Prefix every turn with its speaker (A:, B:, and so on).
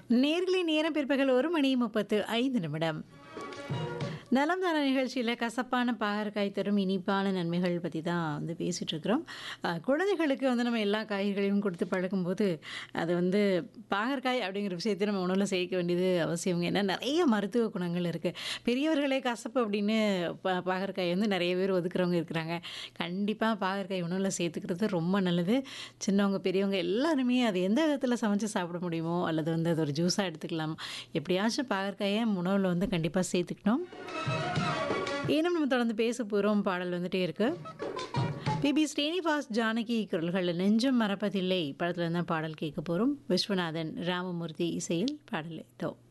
A: நேர்களை நேரம் பிற்பகல் ஒரு மணி முப்பத்து ஐந்து நிமிடம் நலம் தான நிகழ்ச்சியில் கசப்பான பாகற்காய் தரும் இனிப்பான நன்மைகள் பற்றி தான் வந்து பேசிகிட்டு இருக்கிறோம் அஹ், குழந்தைகளுக்கு வந்து நம்ம எல்லா காய்கறியும் கொடுத்து பழக்கும்போது அது வந்து பாகற்காய் அப்படிங்கிற விஷயத்தை நம்ம உணவில் சேர்க்க வேண்டியது அவசியம் ஏன்னா நிறைய மருத்துவ குணங்கள் இருக்குது பெரியவர்களே கசப்பு அப்படின்னு பா பாகற்காய் வந்து நிறைய பேர் ஒதுக்குறவங்க இருக்கிறாங்க கண்டிப்பாக பாகற்காய் உணவில் சேர்த்துக்கிறது ரொம்ப நல்லது சின்னவங்க பெரியவங்க எல்லாருமே அது எந்த விதத்தில் சமைச்சு சாப்பிட முடியுமோ அல்லது வந்து அது ஒரு ஜூஸாக எடுத்துக்கலாம் எப்படியாச்சும் பாகற்காயை உணவில் வந்து கண்டிப்பாக சேர்த்துக்கணும் இன்னும் நம்ம தொடர்ந்து பேச போகிறோம் பாடல் வந்துட்டே இருக்கு பிபி ஸ்ரீனிவாஸ் ஜானகி குரல்களில் நெஞ்சம் மறப்பதில்லை படத்தில் இருந்தால் பாடல் கேட்க போகிறோம் விஸ்வநாதன் ராமமூர்த்தி இசையில் பாடல் இதோ